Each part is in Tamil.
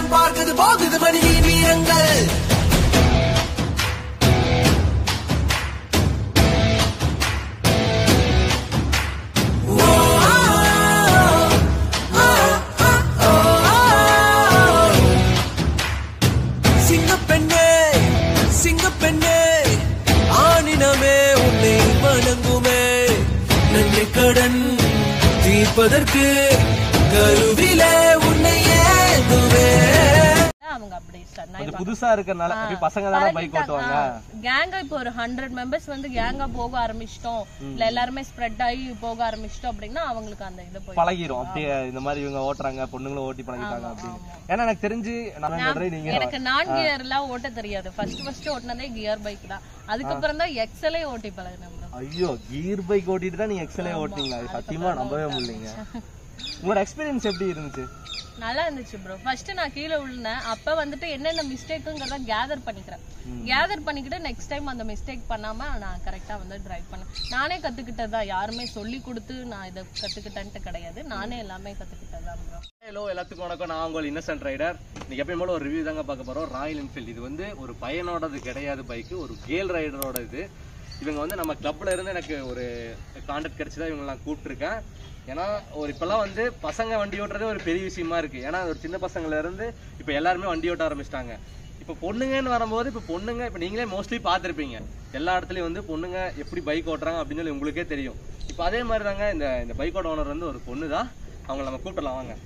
உலகம் பார்க்குது போகுது மணியின் வீரங்கள் சிங்கப்பெண்ணே சிங்கப்பெண்ணே ஆணினமே உன்னை வணங்குமே நன்றி கடன் தீர்ப்பதற்கு கருவிலே உன்னை ஏந்துவே அவங்க அப்படி start. நான் கொஞ்சம் புதுசா இருக்கறனால அப்படியே பசங்க தானே பைக் ஓட்டுவாங்க கேங்கா இப்போ ஒரு ஹண்ட்ரட் மெம்பர்ஸ் வந்து கேங்கா போக ஆரம்பிச்சிட்டோம் இல்ல எல்லாருமே ஸ்ப்ரெட் ஆகி போக ஆரம்பிச்சிட்டோம் அப்படின்னா அவங்களுக்கு அந்த இது போய் பழகிரும் அப்படியே இந்த மாதிரி இவங்க ஓட்டுறாங்க பொண்ணுங்களும் ஓட்டி பழகிட்டாங்க அப்படின்னு ஏன்னா எனக்கு தெரிஞ்சு நான் சொல்றேன் நீங்க எனக்கு நான் கியர்லாம் ஓட்ட தெரியாது ஃபர்ஸ்ட் ஃபர்ஸ்ட் ஓட்டினதே கியர் பைக் தான் அதுக்கப்புறம் தான் எக்ஸலே ஓட்டி பழகினேன் bro. ஐயோ கீர் பைக் ஓட்டிட்டு தான் நீங்க எக்ஸலே ஓட்டிங்களா அது சத்தியமா நம்பவே முடியலைங்க உங்களோட எக்ஸ்பீரியன்ஸ் எப்படி இருந்துச்சு நல்லா இருந்துச்சு ப்ரோ ஃபர்ஸ்ட் நான் கீழே விழுந்தேன் அப்ப வந்துட்டு என்னென்ன மிஸ்டேக்குங்கிறத கேதர் பண்ணிக்கிறேன் கேதர் பண்ணிக்கிட்டு நெக்ஸ்ட் டைம் அந்த மிஸ்டேக் பண்ணாம நான் கரெக்டா வந்து டிரைவ் பண்ணேன் நானே கத்துக்கிட்டது தான் யாருமே சொல்லி கொடுத்து நான் இதை கத்துக்கிட்டேன்ட்டு கிடையாது நானே எல்லாமே கத்துக்கிட்டது தான் ப்ரோ ஹலோ எல்லாத்துக்கும் வணக்கம் நான் உங்கள் இன்னசென்ட் ரைடர் இன்னைக்கு எப்பயும் போல ஒரு ரிவ்யூ தாங்க பார்க்க போறோம் ராயல் என்ஃபீல்டு இது வந்து ஒரு பையனோடது கிடையாது பைக்கு ஒரு கேர்ள் ரைடரோட இது இவங்க வந்து நம்ம கிளப்ல இருந்து எனக்கு ஒரு கான்டாக்ட் கிடைச்சதா இவங்க நான் கூப்பிட்டுருக்கேன் ஏன்னா ஒரு இப்பெல்லாம் வந்து பசங்க வண்டி ஓட்டுறதே ஒரு பெரிய விஷயமா இருக்கு ஏன்னா ஒரு சின்ன பசங்கள்ல இருந்து இப்போ எல்லாருமே வண்டி ஓட்ட ஆரம்பிச்சிட்டாங்க இப்போ பொண்ணுங்கன்னு வரும்போது இப்போ பொண்ணுங்க இப்போ நீங்களே மோஸ்ட்லி பார்த்துருப்பீங்க எல்லா இடத்துலையும் வந்து பொண்ணுங்க எப்படி பைக் ஓட்டுறாங்க அப்படின்னு சொல்லி உங்களுக்கே தெரியும் இப்போ அதே மாதிரி தாங்க இந்த இந்த பைக்கோட ஓனர் வந்து ஒரு பொண்ணு தான் அவங்கள நம்ம கூப்பிடலாம் வாங்க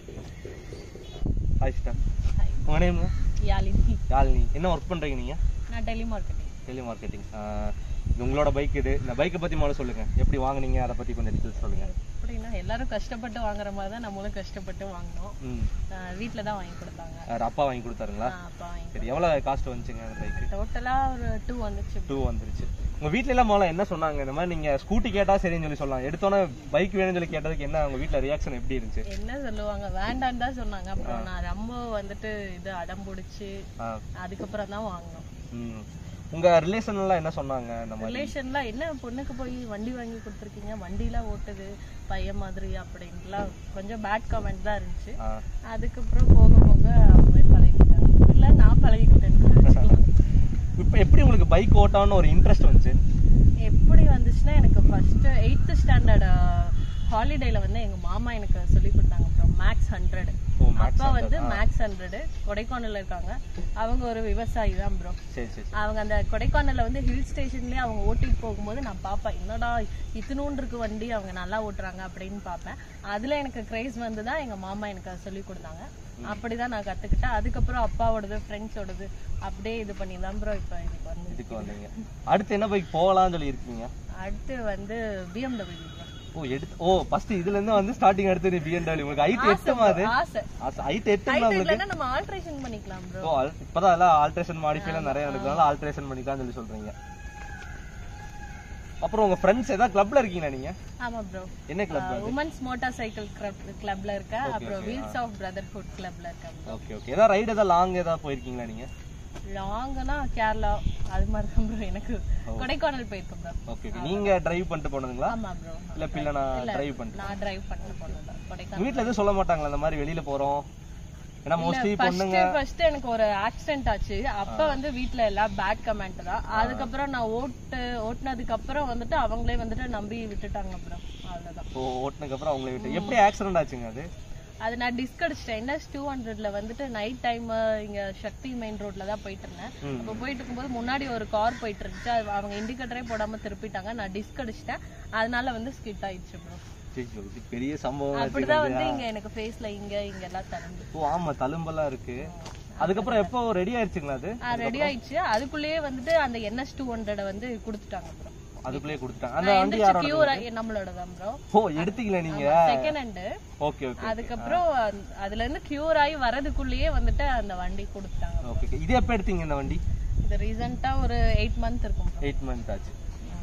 ஹாய் சிஸ்டர் உங்கள் நேம் யாழினி யாழினி என்ன ஒர்க் பண்ணுறீங்க நீங்கள் நான் டெலி மார்க்கெட்டிங் டெலி மார்க்கெட்டிங் இது உங்களோட பைக் இது இந்த பைக்கை பற்றி முதல்ல சொல்லுங்கள் எப்படி வாங்குனீங்க அதை பற்றி கொஞ்சம் டீட்டெயில்ஸ் சொல்லுங்கள் அப்படின்னா எல்லாரும் கஷ்டப்பட்டு வாங்குற மாதிரி தான் நம்மளும் கஷ்டப்பட்டு வாங்கினோம் ம் வீட்டில தான் வாங்கி கொடுத்தாங்க யார் அப்பா வாங்கி கொடுத்தாருங்களா நான் அப்பா வாங்கி சரி எவ்வளோ காஸ்ட் வந்துச்சுங்க அந்த பைக்கு டோட்டலா ஒரு டூ வந்துச்சு டூ வந்துருச்சு உங்கள் வீட்ல எல்லாம் முதல்ல என்ன சொன்னாங்க இந்த மாதிரி நீங்கள் ஸ்கூட்டி கேட்டால் சரின்னு சொல்லி சொல்லலாம் எடுத்தோன்னே பைக் வேணும்னு சொல்லி கேட்டதுக்கு என்ன உங்கள் வீட்டில் ரியாக்ஷன் எப்படி இருந்துச்சு என்ன சொல்லுவாங்க வேண்டான்னு தான் சொன்னாங்க அப்புறம் நான் ரொம்ப வந்துட்டு இது அடம் பிடிச்சி ஆ அதுக்கப்புறம் தான் வாங்கினோம் ம் உங்கள் ரிலேஷன் எல்லாம் என்ன சொன்னாங்க இந்த மாதிரி ரிலேஷன்ல என்ன பொண்ணுக்கு போய் வண்டி வாங்கி கொடுத்துருக்கீங்க வண்டிலாம் ஓட்டுது பையன் மாதிரி அப்படின்ட்டுலாம் கொஞ்சம் பேட் கமெண்ட் தான் இருந்துச்சு ஆ அதுக்கப்புறம் போக போக அவங்களே பழகிக்கிட்டாங்க இல்ல நான் பழகிக்கிட்டேன்னு வச்சுக்கலாம். இப்போ எப்படி உங்களுக்கு பைக் ஓட்டான்னு ஒரு இன்ட்ரெஸ்ட் வந்துச்சு எப்படி வந்துச்சுன்னா எனக்கு ஃபர்ஸ்ட் எயித்து ஸ்டாண்டர்ட் ஹாலிடேல வந்து எங்க மாமா எனக்கு சொல்லி கொடுத்தாங்க அப்புறம் மேக்ஸ் ஹண்ட்ரட் ஓ மேக்ஸ் அப்பா வந்து மேக்ஸ் ஹண்ட்ரட் கொடைக்கானல்ல இருக்காங்க அவங்க ஒரு விவசாயி தான் ப்ரோ சரி சரி அவங்க அந்த கொடைக்கானல்ல வந்து ஹில் ஸ்டேஷன்லயே அவங்க ஓட்டிட்டு போகும்போது நான் பார்ப்பேன் என்னடா இத்தினூண்டு இருக்கு வண்டி அவங்க நல்லா ஓட்டுறாங்க அப்படின்னு பார்ப்பேன் அதுல எனக்கு கிரேஸ் வந்து தான் எங்க மாமா எனக்கு அதை சொல்லி கொடுத்தாங்க அப்படிதான் நான் கத்துக்கிட்டேன் அதுக்கப்புறம் அப்பாவோடது ஃப்ரெண்ட்ஸோடது அப்படியே இது பண்ணி தான் ப்ரோ இப்போ இதுக்கு வந்து இதுக்கு வந்தீங்க அடுத்து என்ன பைக் போகலாம்னு சொல்லி இருக்கீங்க அடுத்து வந்து பிஎம்டபிள்யூ ஓ எடுத்து ஓ ஃபர்ஸ்ட் இதுல இருந்து வந்து ஸ்டார்டிங் எடுத்து பிஎன்டபிள்யூ உங்களுக்கு ஹைட் எட்டுமா அது ஆசை ஹைட் எட்டுமா ஹைட் உங்களுக்கு இல்லைன்னா நம்ம ஆல்ட்ரேஷன் பண்ணிக்கலாம் ப்ரோ ஓ al- இப்பதான் எல்லாம் ஆல்ட்ரேஷன் மாடிஃபைலாம் நிறைய நடக்கிறதுனால ஆல்ட்ரேஷன் பண்ணிக்கலாம்னு சொல்லி சொல்றீங்க அப்புறம் உங்க ஃப்ரெண்ட்ஸ் ஏதாவது கிளப்ல இருக்கீங்களா நீங்க ஆமா ப்ரோ என்ன கிளப் உமன்ஸ் மோட்டார் சைக்கிள் கிளப்ல இருக்கேன் அப்புறம் வீல்ஸ் ஆஃப் பிரதர்ஹுட் கிளப்ல இருக்கேன் ஓகே ஓகே ஏதாவது ரைடு ஏதாவது லாங் ஏதாவது போயிருக்கீங்களா நீங்க லாங்கனா கேரளா அது மாதிரி தான் ப்ரோ எனக்கு கொடைக்கானல் போயிருக்கேன் ப்ரோ ஓகே ஓகே நீங்க டிரைவ் பண்ணிட்டு போனதுங்களா ஆமா ப்ரோ இல்ல பிள்ளை நான் டிரைவ் பண்ணிட்டு நான் டிரைவ் பண்ணிட்டு போனது கொடைக்கானல் உங்க வீட்ல எதுவும் சொல்ல மாட்டாங்களா இந்த மாதிரி வெளியில போறோம் ஏன்னா மோஸ்ட்லி பொண்ணுங்க ஃபர்ஸ்ட் ஃபர்ஸ்ட் எனக்கு ஒரு ஆக்சிடென்ட் ஆச்சு அப்ப வந்து வீட்ல எல்லாம் பேட் கமெண்ட் தான் அதுக்கப்புறம் நான் ஓட்டு ஓட்டுனதுக்கு அப்புறம் வந்துட்டு அவங்களே வந்துட்டு நம்பி விட்டுட்டாங்க ப்ரோ அவ்வளவுதான் ஓ ஓட்டுனதுக்கு அப்புறம் அவங்களே விட்டு எப்படி ஆக்சிடென்ட் ஆச்சுங்க அது அது நான் டிஸ்க் அடிச்சிட்டேன் என்எஸ் டூ ஹண்ட்ரட்ல வந்துட்டு நைட் டைம் இங்க சக்தி மெயின் ரோட்ல தான் போயிட்டு இருந்தேன் அப்போ போயிட்டு இருக்கும்போது முன்னாடி ஒரு கார் போயிட்டு இருந்துச்சு அது அவங்க இண்டிகேட்டரே போடாம திருப்பிட்டாங்க நான் டிஸ்க் அடிச்சிட்டேன் அதனால வந்து ஸ்கிட் ஆயிடுச்சு ப்ரோ ஐயோ, இது பெரிய சம்பவம் அப்படிதான் வந்து இங்க எனக்கு ஃபேஸ்ல இங்க இங்க எல்லாம் தரந்து ஓ ஆமா தழும்பெல்லாம் இருக்கு அதுக்கப்புறம் எப்போ ரெடி ஆயிடுச்சுங்களா அது ரெடி ஆயிடுச்சு அதுக்குள்ளேயே வந்துட்டு அந்த என்எஸ் டூ ஹண்ட்ரட் வந்து கொடுத்துட்டாங்க ப்ரோ அதுக்குள்ளேயே கொடுத்துட்டாங்க அந்த வண்டி எந்திரிச்சு யாரோட கியூர் நம்மளோட தான் ப்ரோ ஓ எடுத்தீங்களா நீங்க செகண்ட் ஹேண்டு ஓகே ஓகே அதுக்கப்புறம் அந்த- அதுல இருந்து கியூர் ஆகி வரதுக்குள்ளேயே வந்துட்டு அந்த வண்டி கொடுத்துட்டாங்க ஓகே இது எப்போ எடுத்தீங்க இந்த வண்டி இது ரீசெண்டா ஒரு எயிட் மந்த் இருக்கும் bro. எயிட் மந்த் ஆச்சு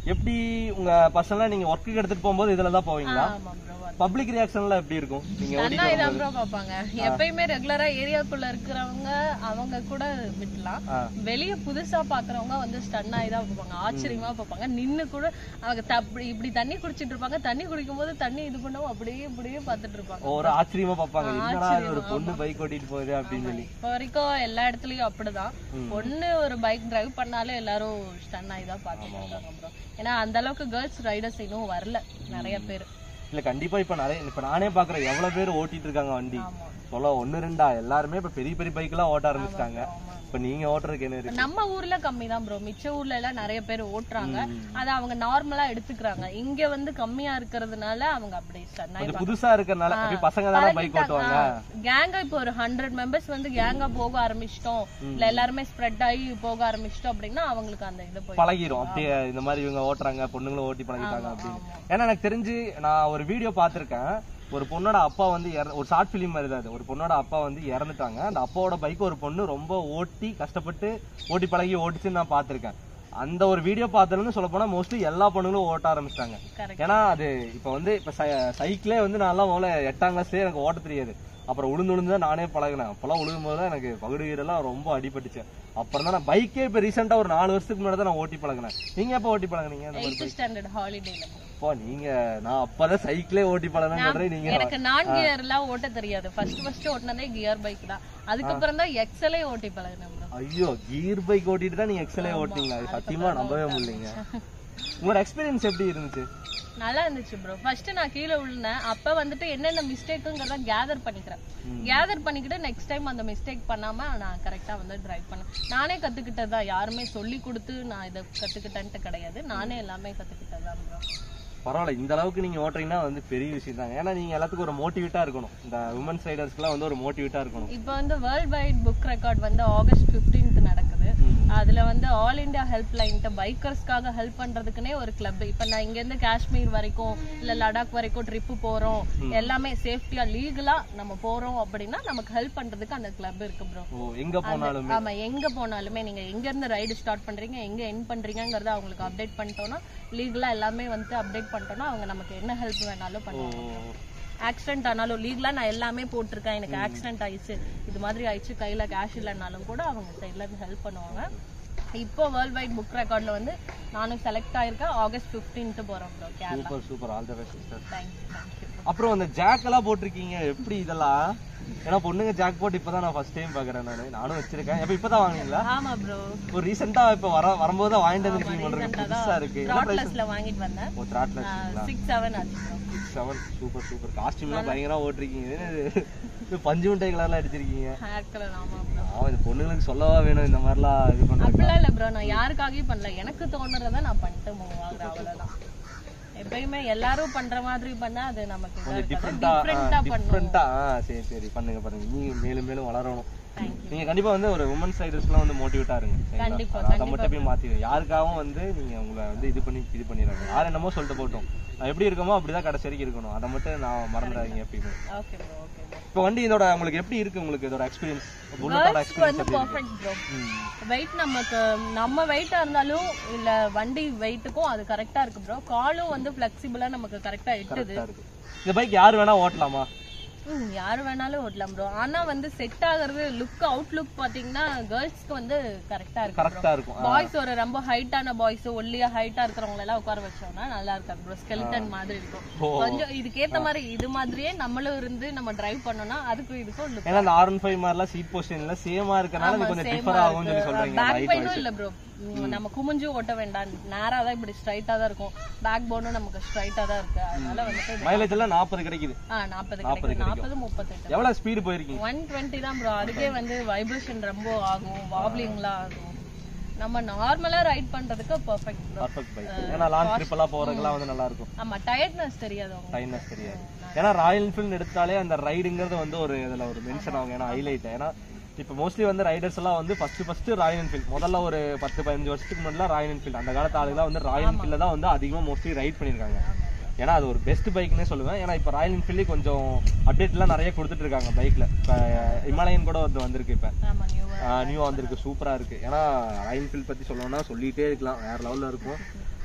எப்படி உங்க பர்சனலா நீங்க ஒர்க்குக்கு எடுத்துட்டு போகும்போது இதுல தான் போவீங்களா ஆமா ப்ரோ பப்ளிக் ரியாக்ஷன்லாம் எப்படி இருக்கும் நீங்க அண்ணா இதான் ப்ரோ பாப்பாங்க எப்பயுமே ரெகுலரா ஏரியாக்குள்ள இருக்கிறவங்க அவங்க கூட விட்டுலாம் ஆ. வெளிய புதுசா பாக்குறவங்க வந்து ஸ்டன் ஆகி தான் பார்ப்பாங்க ஆச்சரியமா பார்ப்பாங்க நின்னு கூட அவங்க தப்- இப்படி தண்ணி குடிச்சிட்டு இருப்பாங்க தண்ணி குடிக்கும் போது தண்ணி இது பண்ணவும் அப்படியே இப்படியே பார்த்துட்டு இருப்பாங்க ஒரு ஆச்சரியமா பார்ப்பாங்க என்னடா இது ஒரு பொண்ணு பைக் ஓட்டிட்டு போகுது அப்படின்னு சொல்லி இப்போ வரைக்கும் எல்லா இடத்துலயும் அப்படிதான் பொண்ணு ஒரு பைக் டிரைவ் பண்ணாலே எல்லாரும் ஸ்டன் ஆகி தான் பார்த்துட்டு இருக்காங்க ப்ரோ ஏன்னா அந்த அளவுக்கு கேர்ள்ஸ் ரைடர்ஸ் இன்னும் வரல நிறைய பேர் இல்ல கண்டிப்பா இப்ப நிறைய இப்ப நானே பாக்குறேன் எவ்வளவு பேர் ஓட்டிட்டு இருக்காங்க வண்டி ஆமா சொல்ல ஒண்ணு ரெண்டா எல்லாருமே இப்ப பெரிய பெரிய பைக் எல்லாம் ஓட்ட ஆரம்பிச்சிட்டாங்க ஆமா இப்ப நீங்க ஓட்டுறதுக்கு என்ன இருக்கு நம்ம ஊர்ல கம்மி தான் ப்ரோ மிச்ச ஊர்ல எல்லாம் நிறைய பேர் ஓட்டுறாங்க அத அவங்க நார்மலா எடுத்துக்கிறாங்க இங்க வந்து கம்மியா இருக்கிறதுனால அவங்க அப்படி கொஞ்சம் புதுசா இருக்கறனால அப்படியே பசங்க தானே பைக் ஓட்டுவாங்க கேங்கா இப்போ ஒரு ஹண்ட்ரட் மெம்பர்ஸ் வந்து கேங்கா போக ஆரம்பிச்சிட்டோம் இல்ல எல்லாருமே ஸ்ப்ரெட் ஆகி போக ஆரம்பிச்சிட்டோம் அப்படின்னா அவங்களுக்கு அந்த இது போய் பழகிரும் அப்படியே இந்த மாதிரி இவங்க ஓட்டுறாங்க பொண்ணுங்களும் ஓட்டி பழகிட்டாங்க அப்படின்னு ஏன்னா எனக்கு தெரிஞ்சு நான் ஒரு வீடியோ பார்த்திருக்கேன் ஒரு பொண்ணோட அப்பா வந்து இற- ஒரு ஷார்ட் ஃபிலிம் மாதிரி தான் அது ஒரு பொண்ணோட அப்பா வந்து இறந்துட்டாங்க அந்த அப்பாவோட பைக் ஒரு பொண்ணு ரொம்ப ஓட்டி கஷ்டப்பட்டு ஓட்டி பழகி ஓட்டிச்சுன்னு நான் பார்த்திருக்கேன் அந்த ஒரு வீடியோ பார்த்ததுல சொல்ல போனா மோஸ்ட்லி எல்லா பொண்ணுங்களும் ஓட்ட ஆரம்பிச்சிட்டாங்க கரெக்ட் ஏன்னா அது இப்ப வந்து இப்ப சைக்கிளே வந்து நான் எல்லாம் முதல்ல எட்டாம் கிளாஸ்லயே எனக்கு ஓட்ட தெரியாது அப்புறம் உளுந்து உளுந்து தான் நானே பழகினேன் அப்பெல்லாம் உழுகும் போது தான் எனக்கு பகுடு வீடெல்லாம் ரொம்ப அடிபட்டுச்சு அப்புறம் தான் நான் பைக்கே இப்ப ரீசெண்டா ஒரு நாலு வருஷத்துக்கு முன்னாடி தான் நான் ஓட்டி பழகினேன் நீங்க எப்ப ஓட்டி பழகுனீங்க அந்த மாதிரி எயித்து ஸ்டாண்டர்ட் ஹாலிடேல அப்போ நீங்க நான் அப்பதான் சைக்கிளே ஓட்டி பழகினேன் சொல்றேன் நீங்க எனக்கு நான் கியர் எல்லாம் ஓட்ட தெரியாது ஃபர்ஸ்ட் ஃபர்ஸ்ட் ஓட்டினதே கியர் பைக் தான் அதுக்கப்புறம் தான் எக்ஸலே ஓட்டி பழகினேன் bro. ஐயோ கீர் பைக் ஓட்டிட்டு தான் நீங்க எக்ஸலே ஓட்டிங்களா அது சத்தியமா நம்பவே முடியலைங்க உங்களோட எக்ஸ்பீரியன்ஸ் எப்படி இருந்துச்சு நல்லா இருந்துச்சு ப்ரோ ஃபர்ஸ்ட் நான் கீழே விழுந்தேன் அப்ப வந்துட்டு என்னென்ன மிஸ்டேக்குங்கிறத கேதர் பண்ணிக்கிறேன் கேதர் பண்ணிக்கிட்டு நெக்ஸ்ட் டைம் அந்த மிஸ்டேக் பண்ணாம நான் கரெக்டா வந்து டிரைவ் பண்ணேன் நானே கத்துக்கிட்டது தான் யாருமே சொல்லி கொடுத்து நான் இதை கத்துக்கிட்டேன்ட்டு கிடையாது நானே எல்லாமே கத்துக்கிட்டது தான் ப்ரோ பரவாயில்ல இந்த அளவுக்கு நீங்க ஓட்டுறீங்கன்னா வந்து பெரிய விஷயம் தாங்க ஏன்னா நீங்க எல்லாத்துக்கும் ஒரு மோட்டிவேட்டா இருக்கணும் இந்த உமன்ஸ் ரைடர்ஸ்க்குலாம் வந்து ஒரு மோட்டிவேட்டா இருக்கணும் இப்போ வந்து வேர்ல்ட் வைட் புக் ரெக்கார்ட் வந்து ஆகஸ்ட் 15th நடக்குது அதுல வந்து ஆல் இந்தியா ஹெல்ப் லைன்ட்டு பைக்கர்ஸ்க்காக ஹெல்ப் பண்றதுக்குனே ஒரு கிளப் இப்போ நான் இங்க இருந்து காஷ்மீர் வரைக்கும் இல்ல லடாக் வரைக்கும் ட்ரிப்பு போறோம் எல்லாமே சேஃப்டியா லீகலா நம்ம போறோம் அப்படின்னா நமக்கு ஹெல்ப் பண்றதுக்கு அந்த கிளப் இருக்கு ப்ரோ ஓ எங்க போனாலும் ஆமா எங்க போனாலுமே நீங்க எங்க இருந்து ரைடு ஸ்டார்ட் பண்றீங்க எங்க எண்ட் பண்றீங்கங்கறத அவங்களுக்கு அப்டேட் பண்ணிட்டோம்னா லீகலா எல்லாமே வந்து அப்டேட் பண்ணிட்டோம்னா அவங்க நமக்கு என்ன ஹெல்ப் வேணாலும் பண்ணுவாங்க ஆக்சிடென்ட் ஆனாலும் லீகலா நான் எல்லாமே போட்டிருக்கேன் எனக்கு ஆக்சிடென்ட் ஆயிடுச்சு இது மாதிரி ஆயிடுச்சு கையில கேஷ் இல்லைனாலும் கூட அவங்க சைட்ல இருந்து ஹெல்ப் பண்ணுவாங்க இப்போ வேர்ல்ட் வைட் புக் ரெக்கார்ட்ல வந்து நானும் செலக்ட் ஆயிருக்கேன் ஆகஸ்ட் 15th போறோம் bro Kerala super super all the best sister thank you thank you அப்புறம் அந்த ஜாக் எல்லாம் போட்டிருக்கீங்க எப்படி இதெல்லாம் ஏன்னா பொண்ணுங்க ஜாக் போட்டு இப்பதான் நான் ஃபர்ஸ்ட் டைம் பாக்குறேன் நானு நானும் வச்சிருக்கேன் எப்ப இப்பதான் வாங்குனீங்களா ஆமா ப்ரோ ஒரு ரீசெண்டா இப்ப வர வரும்போது தான் வாங்கிட்டு வந்து க்ளீன் பண்றேன் புதுசா இருக்கு என்ன பிரைஸ் த்ராட்லெஸ்ல வாங்கிட்டு வந்தேன் ஓ த்ராட்ல சிக்ஸ் செவன் ஆச்சு bro six seven super super காஸ்டியூம்லாம் பயங்கரமா ஓட்டிருக்கீங்க இது என்னது? இது பஞ்சு முட்டை கலர்லாம் அடிச்சிருக்கீங்க ஹேர் கலர் ஆமா ப்ரோ ஆமா இந்த பொண்ணுங்களுக்கு சொல்லவா வேணும் இந்த மாதிரிலாம் இது பண்றது அப்படிலாம் இல்ல ப்ரோ நான் யாருக்காகவும் பண்ணல எனக்கு தோணுறத நான் பண்ணிட்டு மூவ் ஆகுறேன் அவ்வளவுதான் எப்பயுமே எல்லாரும் பண்ற மாதிரி பண்ணா அது நமக்கு கொஞ்சம் டிஃப்ரெண்டா டிஃப்ரெண்டா பண்ணுவோம் டிஃப்ரெண்டா சரி சரி பண்ணுங்க பண்ணுங்க நீங்க மேலும் மேலும் வளரணும் தேங்க்யூ நீங்க கண்டிப்பா வந்து ஒரு உமன்ஸ் ரைடர்ஸ்லாம் வந்து மோட்டிவேட்டா இருங்க சரிங்களா? கண்டிப்பா, அதை- அதை மட்டும் போய் மாத்தி யாருக்காகவும் வந்து நீங்க உங்களை வந்து இது பண்ணி இது பண்ணிடுறாங்க யார் என்னமோ சொல்லிட்டு போட்டோம் நான் எப்படி இருக்கமோ அப்படிதான் கடைசி வரைக்கும் இருக்கணும் அதை மட்டும் நான் மறந்துடாதீங்க எப்பயுமே ஓகே ப்ரோ ஓகே ப்ரோ இப்போ வண்டி இதோட உங்களுக்கு எப்படி இருக்கு உங்களுக்கு இதோட எக்ஸ்பீரியன்ஸ் புல்லட்டோட கேர்ள்ஸ்க்கு வந்து எக்ஸ்பீரியன்ஸ் பர்ஃபெக்ட் ப்ரோ வெயிட் நமக்கு நம்ம வெயிட்டா இருந்தாலும் இல்ல வண்டி வெயிட்டுக்கும் அது கரெக்டா இருக்கு ப்ரோ காலும் வந்து ஃபிளெக்சிபிளா நமக்கு கரெக்டா எட்டுது இருக்கு இந்த பைக் யார் வேணா ஓட்டலாமா ம், யாரு வேணாலும் ஓட்டலாம் ப்ரோ ஆனா வந்து செட் ஆகுறது லுக் அவுட் லுக் பாத்தீங்கன்னா கேர்ள்ஸ்க்கு வந்து கரெக்டா இருக்கு கரெக்டா இருக்கும் பாய்ஸ் ஒரு ரொம்ப ஹைட்டான பாய்ஸ் ஒல்லியா ஹைட்டா இருக்கிறவங்க எல்லாம் உட்கார வச்சோம்னா நல்லா இருக்காது ப்ரோ ஸ்கெலிட்டன் மாதிரி இருக்கும் கொஞ்சம் இதுக்கேத்த மாதிரி இது மாதிரியே நம்மளும் இருந்து நம்ம டிரைவ் பண்ணோம்னா அதுக்கும் இதுக்கும் லுக் ஏன்னா இந்த ஆர் ஒன் ஃபைவ் மாதிரிலாம் சீட் பொசிஷன்ல சேமா இருக்கனால இது கொஞ்சம் டிஃபர் ஆகும்னு சொல்லி சொல்றீங்க பேக் ஹைட் பெயினும் இல்ல ப்ரோ நம்ம குமிஞ்சு ஓட்ட வேண்டாம் நேரா தான் இப்படி ஸ்ட்ரைட்டா தான் இருக்கும் பேக் போனும் நமக்கு ஸ்ட்ரைட்டா தான் இருக்கு அதனால வந்துட்டு மைலேஜ் எல்லாம் நாற்பது கிடைக்குது ஆ நாற்பது கிடைக்கும் நாற்பது முப்பத்தெட்டு எவ்வளவு ஸ்பீடு போயிருக்கீங்க ஒன் டுவெண்ட்டி தான் ப்ரோ அதுக்கே வந்து வைப்ரேஷன் ரொம்ப ஆகும் வாப்லிங்லாம் ஆகும் நம்ம நார்மலா ரைட் பண்றதுக்கு பெர்ஃபெக்ட் ப்ரோ பர்ஃபெக்ட் பைக் ஏன்னா லாங் ட்ரிப் எல்லாம் போறதுக்கெல்லாம் வந்து நல்லா இருக்கும் ஆமா டயர்ட்னஸ் தெரியாது உங்களுக்கு டைம்னஸ் தெரியாது ஏன்னா ராயல் என்ஃபீல்டு எடுத்தாலே அந்த ரைடுங்கிறது வந்து ஒரு இதுல ஒரு மென்ஷன் ஆகும் ஏன்னா ஹைலைட் ஏன்னா இப்போ மோஸ்ட்லி வந்து ரைடர்ஸ் எல்லாம் வந்து ஃபர்ஸ்ட் ஃபர்ஸ்ட் ராயல் என்ஃபீல்ட் முதல்ல ஒரு பத்து பதினஞ்சு வருஷத்துக்கு முன்னாடி ராயல் என்ஃபீல்ட் அந்த காலத்து ஆளுங்க வந்து ராயல் என்ஃபீல்ட்ல தான் வந்து அதிகமா மோஸ்ட்லி ரைட் பண்ணிருக்காங்க ஏன்னா அது ஒரு பெஸ்ட் பைக்னே சொல்லுவேன் ஏன்னா இப்போ ராயல் என்ஃபீல்டே கொஞ்சம் அப்டேட்லாம் நிறைய கொடுத்துட்டு இருக்காங்க பைக்ல இப்போ இமாலயன் கூட வந்து வந்திருக்கு இப்போ ஆமா நியூ நியூ வந்திருக்கு சூப்பரா இருக்கு ஏன்னா ராயல் என்ஃபீல்ட் பத்தி சொல்லணும்னா சொல்லிட்டே இருக்கலாம் வேற லெவல்ல இருக்கும்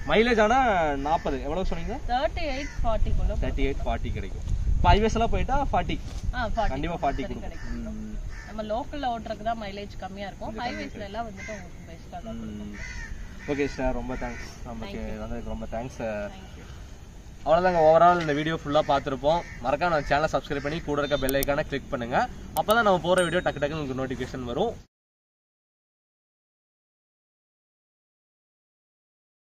மைலேஜ் ஆனால் நாற்பது எவ்வளோ சொன்னீங்க தேர்ட்டி எயிட் ஃபார்ட்டிக்குள்ள தேர்ட்டி எயிட் ஃபார்ட்டி கிடைக்கும் இப்போ ஹைவேஸ் எல்லாம் போயிட்டா ஃபார்ட்டி ஆ ஃபார்ட்டி கண்டிப்பாக ஃபார்ட்டி கொடுக்கும் கிடைக்கும் ம். நம்ம லோக்கல்ல ஓட்டுறதுக்கு தான் மைலேஜ் கம்மியா இருக்கும் ஹைவேஸ்ல எல்லாம் வந்துட்டு உங்களுக்கு பெஸ்ட்டாக தான் கொடுக்கும் ஓகே சார் ரொம்ப தேங்க்ஸ் நமக்கு வந்ததுக்கு ரொம்ப தேங்க்ஸ் தேங்க்யூ அவ்வளோதாங்க ஓவரால் இந்த வீடியோ ஃபுல்லாக பார்த்துருப்போம் மறக்காம நம்ம சேனலை சப்ஸ்கிரைப் பண்ணி கூட இருக்க பெல் ஐக்கானை கிளிக் பண்ணுங்க அப்போ தான் நம்ம போகிற வீடியோ டக்கு டக்குன்னு உங்களுக்கு நோட்டிஃபிகேஷன் வரும்